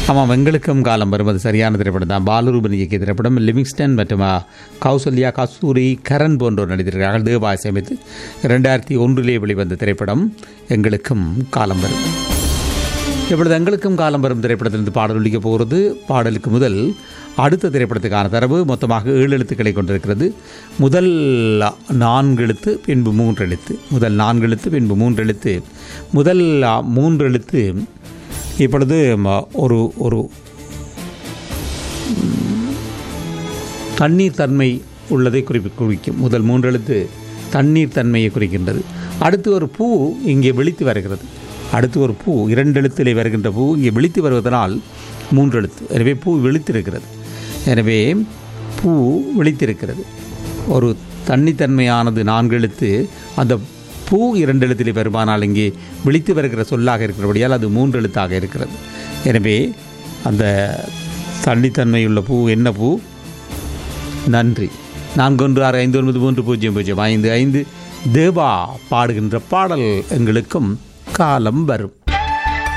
ஆமாம் எங்களுக்கும் காலம் வரும் அது சரியான திரைப்படம் தான் பாலுரூபன் இயக்கிய திரைப்படம் லிவிங்ஸ்டன் மற்றும் ஆ, கௌசல்யா கஸ்தூரி கரண் போன்றோர் நடித்திருக்கிறார்கள் தேவாய் அமைத்து ரெண்டாயிரத்தி ஒன்றிலே வெளிவந்த திரைப்படம் எங்களுக்கும் காலம் வரும் இப்பொழுது எங்களுக்கும் காலம் வரும் திரைப்படத்திலிருந்து பாடல் ஒலிக்க போகிறது பாடலுக்கு முதல் அடுத்த திரைப்படத்துக்கான தரவு மொத்தமாக ஏழு எழுத்துக்களை கொண்டிருக்கிறது முதல் நான்கு எழுத்து பின்பு மூன்று எழுத்து முதல் நான்கு எழுத்து பின்பு மூன்று எழுத்து முதல் ஆ, மூன்று எழுத்து இப்பொழுது ம, ஒரு ஒரு ம், தண்ணீர் தன்மை உள்ளதை குறிப்பி குறிக்கும் முதல் மூன்று எழுத்து தண்ணீர் தன்மையை குறிக்கின்றது அடுத்து ஒரு பூ இங்கே விழித்து வருகிறது அடுத்து ஒரு பூ இரண்டு எழுத்திலே வருகின்ற பூ இங்கே விழித்து வருவதனால் மூன்று எழுத்து எனவே பூ விழித்திருக்கிறது எனவே பூ விழித்திருக்கிறது ஒரு தன்னித்தன்மையானது நான்கு எழுத்து அந்த பூ இரண்டு எழுத்திலே வருமானால் இங்கே விழித்து வருகிற சொல்லாக இருக்கிறபடியால் அது மூன்று எழுத்தாக இருக்கிறது எனவே அந்த தன்னித்தன்மையுள்ள பூ என்ன பூ நன்றி நான்கு ஒன்று ஆறு ஐந்து ஒன்பது மூன்று பூஜ்ஜியம் பூஜ்ஜியம் ஐந்து ஐந்து தேவா பாடுகின்ற பாடல் எங்களுக்கும் காலம் வரும்